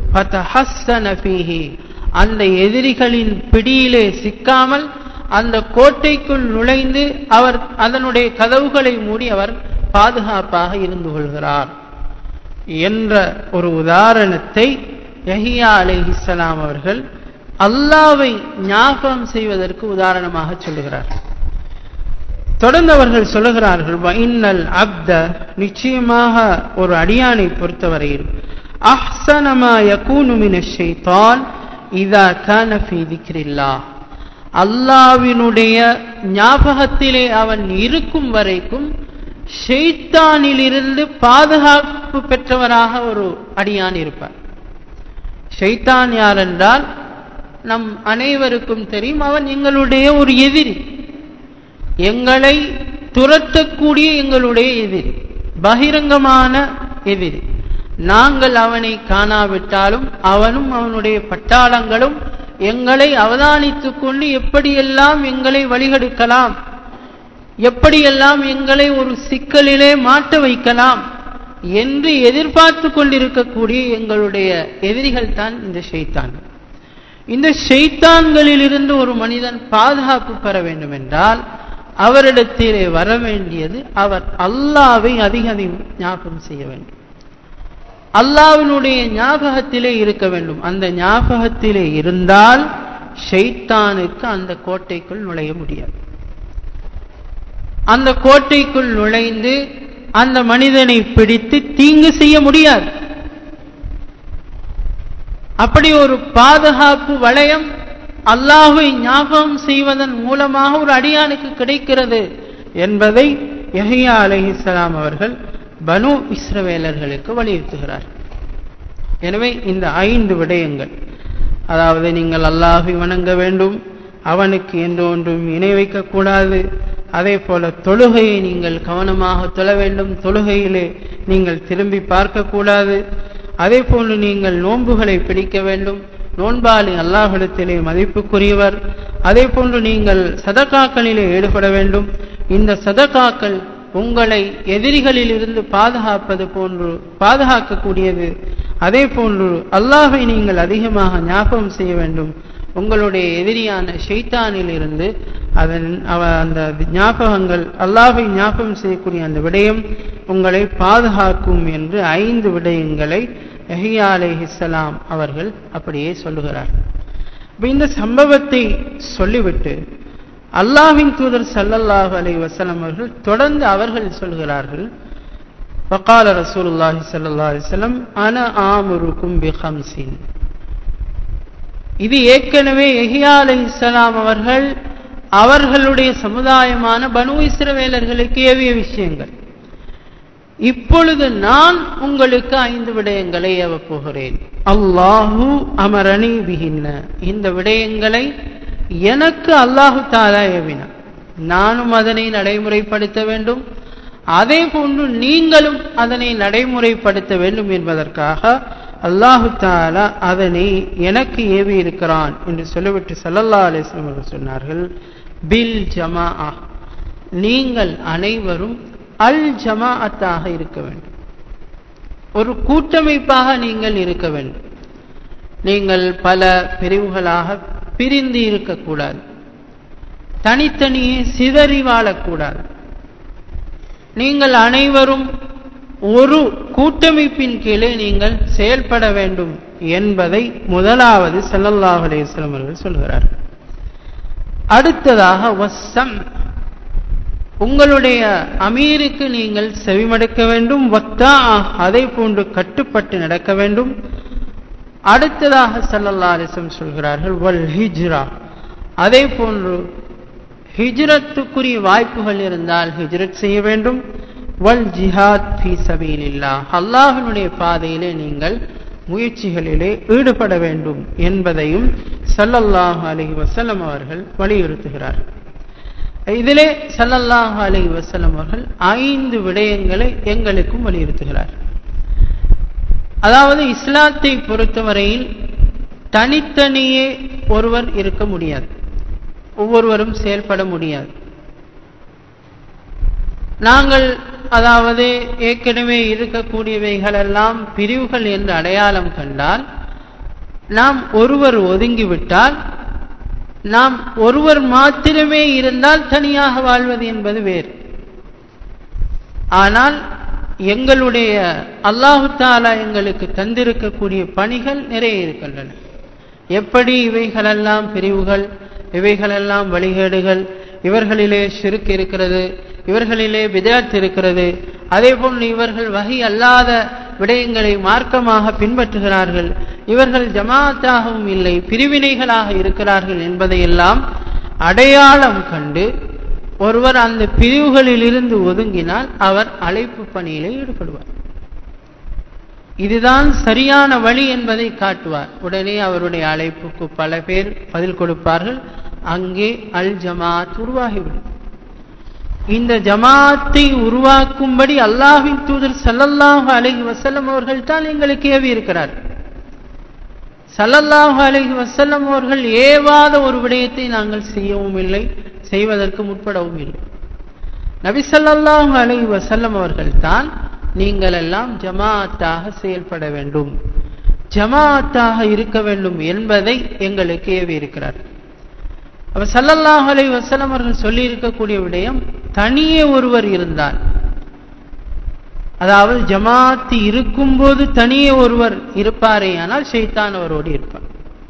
அந்த எதிரிகளின் பிடியிலே சிக்காமல் அந்த கோட்டைக்குள் நுழைந்து அவர் அதனுடைய கதவுகளை மூடி அவர் பாதுகாப்பாக இருந்து கொள்கிறார் என்ற ஒரு உதாரணத்தை யஹியா அலிஹிஸ்லாம் அவர்கள் அல்லாவை ஞாபகம் செய்வதற்கு உதாரணமாக சொல்லுகிறார் தொடர்ந்து அவர்கள் சொல்லுகிறார்கள் இன்னல் அப்த நிச்சயமாக ஒரு அடியானை பொறுத்தவரையில் அஹ்சனமா யகூனு மின ஷைத்தான் இதா கான ஃபீ திக்ரில்லாஹ் அல்லாவினுடைய ஞாபகத்திலே அவன் இருக்கும் வரைக்கும் ஷெய்தானிலிருந்து பாதுகாப்பு பெற்றவராக ஒரு அடியான் இருப்பார் ஷெய்தான் யார் என்றால் நம் அனைவருக்கும் தெரியும் அவன் எங்களுடைய ஒரு எதிரி எங்களை துரத்தக்கூடிய எங்களுடைய எதிரி பகிரங்கமான எதிரி நாங்கள் அவனை காணாவிட்டாலும் அவனும் அவனுடைய பட்டாளங்களும் எங்களை அவதானித்துக் கொண்டு எப்படியெல்லாம் எங்களை வழிகெடுக்கலாம் எப்படியெல்லாம் எங்களை ஒரு சிக்கலிலே மாட்ட வைக்கலாம் என்று எதிர்பார்த்து கொண்டிருக்கக்கூடிய எங்களுடைய எதிரிகள் தான் இந்த ஷெய்தான் இந்த ஷெய்தான்களிலிருந்து ஒரு மனிதன் பாதுகாப்பு பெற வேண்டும் என்றால் அவரிடத்திலே வர வேண்டியது அவர் அல்லாவை அதிக அதிகம் ஞாபகம் செய்ய வேண்டும் அல்லாவினுடைய ஞாபகத்திலே இருக்க வேண்டும் அந்த ஞாபகத்திலே இருந்தால் ஷெய்தானுக்கு அந்த கோட்டைக்குள் நுழைய முடியாது அந்த கோட்டைக்குள் நுழைந்து அந்த மனிதனை பிடித்து தீங்கு செய்ய முடியாது அப்படி ஒரு பாதுகாப்பு வளையம் அல்லாஹை ஞாபகம் செய்வதன் மூலமாக ஒரு அடியானுக்கு கிடைக்கிறது என்பதை யஹியா அலைஹிஸ்ஸலாம் அவர்கள் பனு இஸ்ரவேலர்களுக்கு வலியுறுத்துகிறார் எனவே இந்த ஐந்து விடயங்கள் அதாவது நீங்கள் அல்லாஹை வணங்க வேண்டும் அவனுக்கு என்று ஒன்றும் இணை வைக்கக்கூடாது அதே போல தொழுகையை நீங்கள் கவனமாக தொழ வேண்டும் தொழுகையிலே நீங்கள் திரும்பி பார்க்கக்கூடாது அதே போன்று நீங்கள் நோன்புகளை பிடிக்க வேண்டும் நோன்பாளி அல்லாஹிடத்திலே மதிப்புக்குரியவர் அதே போன்று நீங்கள் சதக்காக்களிலே ஈடுபட வேண்டும் இந்த சதக்காக்கள் உங்களை எதிரிகளில் இருந்து பாதுகாப்பது போன்று பாதுகாக்கக்கூடியது அதே போன்று அல்லாஹை நீங்கள் அதிகமாக ஞாபகம் செய்ய வேண்டும் உங்களுடைய எதிரியான ஷைத்தானில் இருந்து அதன் அவ அந்த ஞாபகங்கள் அல்லாஹை ஞாபகம் செய்யக்கூடிய அந்த விடயம் உங்களை பாதுகாக்கும் என்று ஐந்து விடயங்களை எஹியா அலைஹிஸ்ஸலாம் அவர்கள் அப்படியே சொல்லுகிறார் இப்ப இந்த சம்பவத்தை சொல்லிவிட்டு அல்லாஹின் தூதர் சல்லல்லாஹு அலைஹி வஸல்லம் அவர்கள் தொடர்ந்து அவர்கள் சொல்கிறார்கள் வகால ரசூலுல்லாஹி ஸல்லல்லாஹு அலைஹி வஸல்லம் அன ஆமுருக்கும் பிஹம்சின் இது ஏற்கனவே எஹியா அலைஹிஸ்ஸலாம் அவர்கள் அவர்களுடைய சமுதாயமான பனு இஸ்ரவேலர்களுக்கு ஏவிய விஷயங்கள் இப்பொழுது நான் உங்களுக்கு ஐந்து விடயங்களை ஏவப் போகிறேன் அல்லாஹு அமரணி பிகின்ன இந்த விடயங்களை எனக்கு அல்லாஹு தாலா ஏவினார் நானும் அதனை நடைமுறைப்படுத்த வேண்டும் அதே போன்று நீங்களும் அதனை நடைமுறைப்படுத்த வேண்டும் என்பதற்காக அல்லாஹு தாலா அதனை எனக்கு ஏவி இருக்கிறான் என்று சொல்லிவிட்டு சல்லல்லா அலிஸ்லாம் அவர்கள் சொன்னார்கள் பில் ஜமா நீங்கள் அனைவரும் அல் ஜமாஅத்தாக இருக்க வேண்டும் ஒரு கூட்டமைப்பாக நீங்கள் இருக்க வேண்டும் நீங்கள் பல பிரிவுகளாக பிரிந்து இருக்கக்கூடாது தனித்தனியே சிதறி வாழக்கூடாது நீங்கள் அனைவரும் ஒரு கூட்டமைப்பின் கீழே நீங்கள் செயல்பட வேண்டும் என்பதை முதலாவது சல்லல்லாஹ் அலையம் அவர்கள் சொல்கிறார் அடுத்ததாக வசம் உங்களுடைய அமீருக்கு நீங்கள் செவிமடுக்க வேண்டும் வத்தா அதை போன்று கட்டுப்பட்டு நடக்க வேண்டும் அடுத்ததாக சல்லல்லா அலிசம் சொல்கிறார்கள் வல் ஹிஜ்ரா அதே போன்று ஹிஜ்ரத்துக்குரிய வாய்ப்புகள் இருந்தால் ஹிஜ்ரத் செய்ய வேண்டும் வல் ஜிஹாத் ஃபி சபீலில்லா அல்லாஹினுடைய பாதையிலே நீங்கள் முயற்சிகளிலே ஈடுபட வேண்டும் என்பதையும் சல்லல்லாஹு அலைஹி வஸல்லம் அவர்கள் வலியுறுத்துகிறார் இதிலே சல்லல்லாஹு அலைஹி வஸல்லம் அவர்கள் ஐந்து விடயங்களை எங்களுக்கும் வலியுறுத்துகிறார் அதாவது இஸ்லாத்தை பொறுத்தவரையில் தனித்தனியே ஒருவர் இருக்க முடியாது ஒவ்வொருவரும் செயல்பட முடியாது நாங்கள் அதாவது ஏற்கனவே இருக்கக்கூடியவைகளெல்லாம் பிரிவுகள் என்று அடையாளம் கண்டால் நாம் ஒருவர் ஒதுங்கிவிட்டால் நாம் ஒருவர் மாத்திரமே இருந்தால் தனியாக வாழ்வது என்பது வேறு ஆனால் எங்களுடைய அல்லாஹு தாலா எங்களுக்கு தந்திருக்கக்கூடிய பணிகள் நிறைய இருக்கின்றன எப்படி இவைகளெல்லாம் பிரிவுகள் இவைகளெல்லாம் வழிகேடுகள் இவர்களிலே சிறுக்கு இருக்கிறது இவர்களிலே விதாத் இருக்கிறது அதே போன்று இவர்கள் வகை அல்லாத விடயங்களை மார்க்கமாக பின்பற்றுகிறார்கள் இவர்கள் ஜமாத்தாகவும் இல்லை பிரிவினைகளாக இருக்கிறார்கள் என்பதையெல்லாம் அடையாளம் கண்டு ஒருவர் அந்த பிரிவுகளில் இருந்து ஒதுங்கினால் அவர் அழைப்பு பணியிலே ஈடுபடுவார் இதுதான் சரியான வழி என்பதை காட்டுவார் உடனே அவருடைய அழைப்புக்கு பல பேர் பதில் கொடுப்பார்கள் அங்கே அல் ஜமாத் உருவாகிவிடும் இந்த ஜமாத்தை உருவாக்கும்படி அல்லாஹின் தூதர் சல்லல்லாஹு அலைஹி வசல்லம் அவர்கள் தான் எங்களுக்கு ஏவி இருக்கிறார் சல்லல்லாஹு அலைஹி வசல்லம் அவர்கள் ஏவாத ஒரு விடயத்தை நாங்கள் செய்யவும் இல்லை செய்வதற்கு முற்படவும் இல்லை நபி சல்லல்லாஹு அலைஹி வசல்லம் அவர்கள் தான் நீங்கள் எல்லாம் ஜமாத்தாக செயல்பட வேண்டும் ஜமாத்தாக இருக்க வேண்டும் என்பதை எங்களுக்கு ஏவி இருக்கிறார் அப்ப சல்லல்லாஹு அலைஹி வஸல்லம் அவர்கள் சொல்லி இருக்கக்கூடிய விடயம் தனியே ஒருவர் இருந்தால் அதாவது ஜமாத்து இருக்கும்போது தனியே ஒருவர் இருப்பாரே ஆனால் ஷைத்தான் அவரோடு இருப்பார்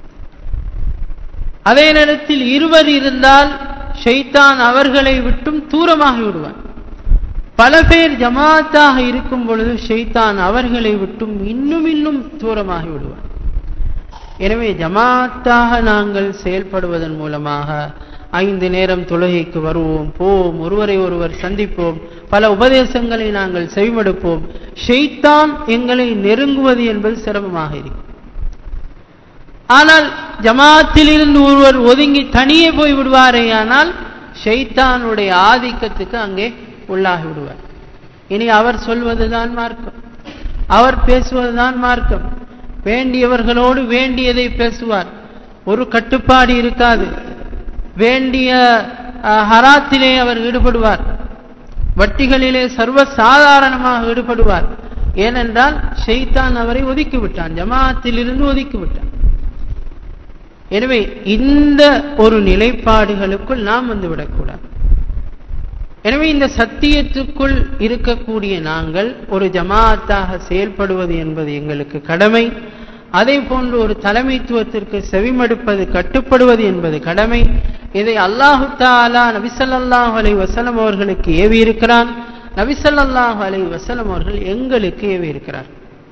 அதே நேரத்தில் இருவர் இருந்தால் ஷைத்தான் அவர்களை விட்டும் தூரமாகி விடுவார் பல பேர் ஜமாத்தாக இருக்கும் பொழுது ஷைத்தான் அவர்களை விட்டும் இன்னும் இன்னும் தூரமாகி விடுவார் எனவே ஜமாத்தாக நாங்கள் செயல்படுவதன் மூலமாக ஐந்து நேரம் தொழுகைக்கு வருவோம் போவோம் ஒருவரை ஒருவர் சந்திப்போம் பல உபதேசங்களை நாங்கள் செவிமடுப்போம் ஷெய்தான் எங்களை நெருங்குவது என்பது சிரமமாக இருக்கும் ஆனால் ஜமாத்திலிருந்து ஒருவர் ஒதுங்கி தனியே போய் விடுவாரே ஆனால் ஷெய்தானுடைய ஆதிக்கத்துக்கு அங்கே உள்ளாகி விடுவார் இனி அவர் சொல்வதுதான் மார்க்கம் அவர் பேசுவதுதான் மார்க்கம் வேண்டியவர்களோடு வேண்டியதை பேசுவார் ஒரு கட்டுப்பாடு இருக்காது வேண்டிய ஹராத்திலே அவர் ஈடுபடுவார் வட்டிகளிலே சர்வ சாதாரணமாக ஈடுபடுவார் ஏனென்றால் ஷெய்தான் அவரை ஒதுக்கிவிட்டான் ஜமாத்திலிருந்து ஒதுக்கிவிட்டான் எனவே இந்த ஒரு நிலைப்பாடுகளுக்குள் நாம் வந்து விடக்கூடாது எனவே இந்த சத்தியத்துக்குள் இருக்கக்கூடிய நாங்கள் ஒரு ஜமாத்தாக செயல்படுவது என்பது எங்களுக்கு கடமை அதே போன்று ஒரு தலைமைத்துவத்திற்கு செவிமடுப்பது கட்டுப்படுவது என்பது கடமை இதை அல்லாஹு தாலா நபிசல்லாஹு அலை வசலம் அவர்களுக்கு ஏவி இருக்கிறான் நபிசல்லாஹு அலை வசலம் அவர்கள் எங்களுக்கு ஏவி இருக்கிறார்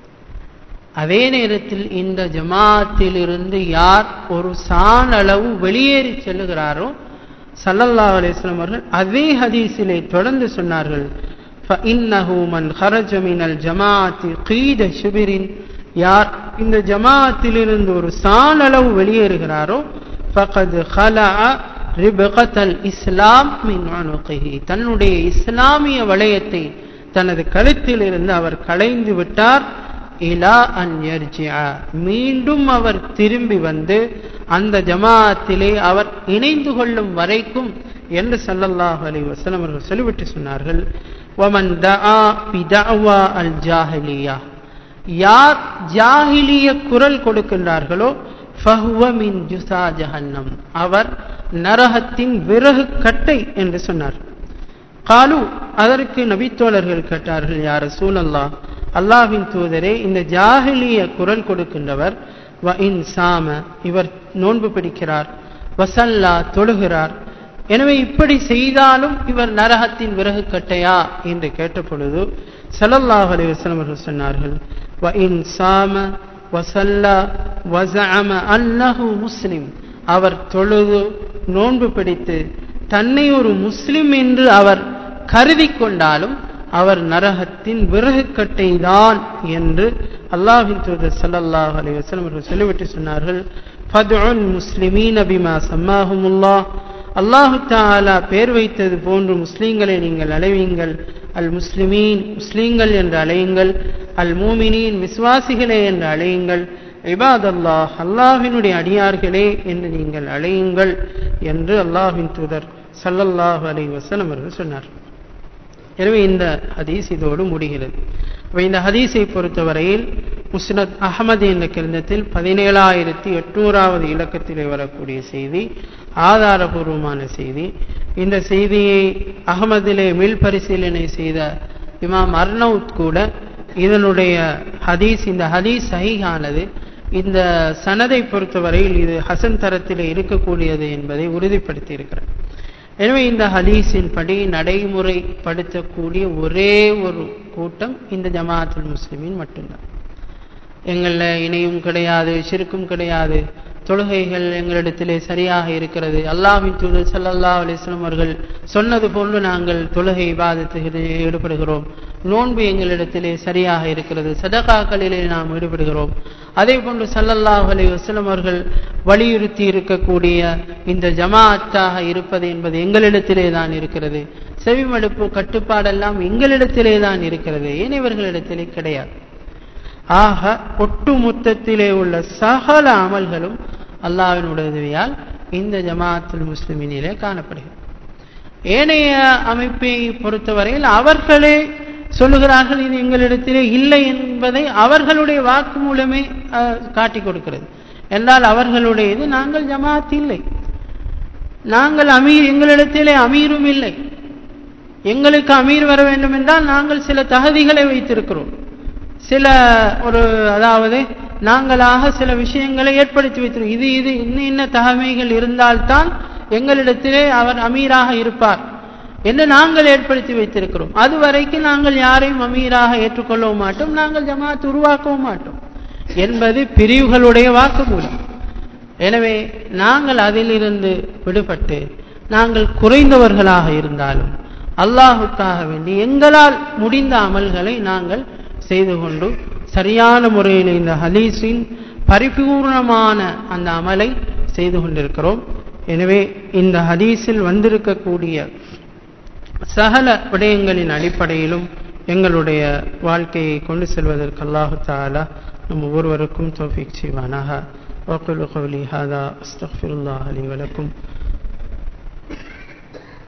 அதே நேரத்தில் இந்த ஜமாத்திலிருந்து யார் ஒரு சாணளவு வெளியேறி செல்லுகிறாரோ சல்லல்லா அலிஸ்லாம் அவர்கள் அதே ஹதீஸிலே தொடர்ந்து சொன்னார்கள் فَإِنَّهُ مَنْ خَرَجَ مِنَ الْجَمَاعَةِ قِيدَ شُبِرٍ யார் இந்த ஜமாத்திலிருந்து ஒரு சாணளவு வெளியேறுகிறாரோ فَقَدْ خَلَعَ رِبْقَةَ الْإِسْلَامِ مِنْ عُنُقِهِ தன்னுடைய இஸ்லாமிய வளையத்தை தனது கழுத்திலிருந்து அவர் களைந்து விட்டார் இலா அன் மீண்டும் அவர் திரும்பி வந்து அந்த ஜமாத்திலே அவர் இணைந்து கொள்ளும் வரைக்கும் என்று சல்லல்லாஹு அலைஹி வஸல்லம் அவர்கள் சொல்லிவிட்டு சொன்னார்கள் வமன் தஆ பிதஅவா அல் ஜாஹிலியா யார் ஜாஹிலிய குரல் கொடுக்கின்றார்களோ ஃபஹுவ மின் ஜுசா ஜஹன்னம் அவர் நரகத்தின் விறகு கட்டை என்று சொன்னார் காலு அதற்கு நபித்தோழர்கள் கேட்டார்கள் யார் சூழல்லா அல்லாஹின் தூதரே இந்த ஜாகிலிய குரல் கொடுக்கின்றவர் வ இன் சாம இவர் நோன்பு பிடிக்கிறார் வசல்லா தொழுகிறார் எனவே இப்படி செய்தாலும் இவர் நரகத்தின் விறகு கட்டையா என்று கேட்டபொழுது சல்லல்லாஹ் அலைஹி வஸல்லம் அவர்கள் சொன்னார்கள் வ இன் சாம வசல்லா வஸஅம அன்னஹு முஸ்லிம் அவர் தொழுது நோன்பு பிடித்து தன்னை ஒரு முஸ்லிம் என்று அவர் கருதி கொண்டாலும் அவர் நரகத்தின் விறகுக்கட்டை தான் என்று அல்லாஹின் தூதர் ஸல்லல்லாஹு அலைஹி வஸல்லம் அவர்கள் சொல்லிவிட்டு சொன்னார்கள் ஃபதுல் முஸ்லிமீன பிமா சம்மாஹுமுல்லாஹ் அல்லாஹு தஆலா பேர் வைத்தது போன்று முஸ்லீம்களை நீங்கள் அழைவீங்கள் அல் முஸ்லிமீன் முஸ்லீம்கள் என்று அழையுங்கள் அல் மூமினீன் விசுவாசிகளே என்று அழையுங்கள் இபாத் அல்லாஹ் அல்லாஹினுடைய அடியார்களே என்று நீங்கள் அழையுங்கள் என்று அல்லாஹின் தூதர் சல்லல்லாஹு அலைஹி வஸல்லம் அவர்கள் சொன்னார் எனவே இந்த ஹதீஸ் இதோடு முடிகிறது இந்த ஹதீஸை பொறுத்தவரையில் முஸ்னத் அகமது என்ற கிரந்தத்தில் பதினேழாயிரத்தி எட்நூறாவது இலக்கத்திலே வரக்கூடிய செய்தி ஆதாரபூர்வமான செய்தி இந்த செய்தியை அகமதிலே மில் பரிசீலனை செய்த இமாம் அர்னவுத் கூட இதனுடைய ஹதீஸ் இந்த ஹதீஸ் சஹீஹானது இந்த சனதை பொறுத்தவரையில் இது ஹசன் தரத்தில் இருக்கக்கூடியது என்பதை உறுதிப்படுத்தி இருக்கிறார் எனவே இந்த ஹதீஸின் படி நடைமுறைப்படுத்தக்கூடிய ஒரே ஒரு கூட்டம் இந்த ஜமாத்துல் முஸ்லிமின் மட்டும்தான் எங்களில் இணையும் கிடையாது சிறுக்கும் கிடையாது தொழுகைகள் எங்களிடத்திலே சரியாக இருக்கிறது அல்லாஹின் தூதர் சல்லல்லா அலிஸ்லாம் அவர்கள் சொன்னது போன்று நாங்கள் தொழுகை விவாதத்தில் ஈடுபடுகிறோம் நோன்பு எங்களிடத்திலே சரியாக இருக்கிறது சதகாக்களிலே நாம் ஈடுபடுகிறோம் அதே போன்று சல்லல்லாஹ் அலி வஸ்லம் அவர்கள் வலியுறுத்தி இருக்கக்கூடிய இந்த ஜமாஅத்தாக இருப்பது என்பது எங்களிடத்திலே தான் இருக்கிறது செவிமடுப்பு கட்டுப்பாடெல்லாம் எங்களிடத்திலே தான் இருக்கிறது ஏனையவர்களிடத்திலே கிடையாது ஆக ஒட்டுமொத்தத்திலே உள்ள சகல அமல்களும் அல்லாவினுடைய உதவியால் இந்த ஜமாஅத்துல் முஸ்லிமினிலே காணப்படுகிறது ஏனைய அமைப்பை பொறுத்தவரையில் அவர்களே சொல்லுகிறார்கள் இது எங்களிடத்திலே இல்லை என்பதை அவர்களுடைய வாக்கு மூலமே காட்டி கொடுக்கிறது என்றால் அவர்களுடைய இது நாங்கள் ஜமாத் இல்லை நாங்கள் அமீர் எங்களிடத்திலே அமீரும் இல்லை எங்களுக்கு அமீர் வர வேண்டும் என்றால் நாங்கள் சில தகுதிகளை வைத்திருக்கிறோம் சில ஒரு அதாவது நாங்களாக சில விஷயங்களை ஏற்படுத்தி வைத்திருக்கோம் இது இது இன்ன இன்ன தகமைகள் இருந்தால்தான் எங்களிடத்திலே அவர் அமீராக இருப்பார் என்று நாங்கள் ஏற்படுத்தி வைத்திருக்கிறோம் அது வரைக்கும் நாங்கள் யாரையும் அமீராக ஏற்றுக்கொள்ளவும் மாட்டோம் நாங்கள் ஜமாத் உருவாக்கவும் மாட்டோம் என்பது பிரிவுகளுடைய வாக்குமூலம் எனவே நாங்கள் அதிலிருந்து விடுபட்டு நாங்கள் குறைந்தவர்களாக இருந்தாலும் அல்லாஹுக்காக வேண்டி எங்களால் முடிந்த அமல்களை நாங்கள் செய்து கொண்டு சரியான முறையில் இந்த ஹதீஸின் பரிபூர்ணமான அந்த அமலை செய்து கொண்டிருக்கிறோம் எனவே இந்த ஹதீஸில் வந்திருக்கக்கூடிய சகல விடயங்களின் அடிப்படையிலும் எங்களுடைய வாழ்க்கையை கொண்டு செல்வதற்கு அல்லாஹு தாலா நம் ஒவ்வொருவருக்கும் தோஃபிக் செய்வானாக وأقول قولي هذا أستغفر الله لي ولكم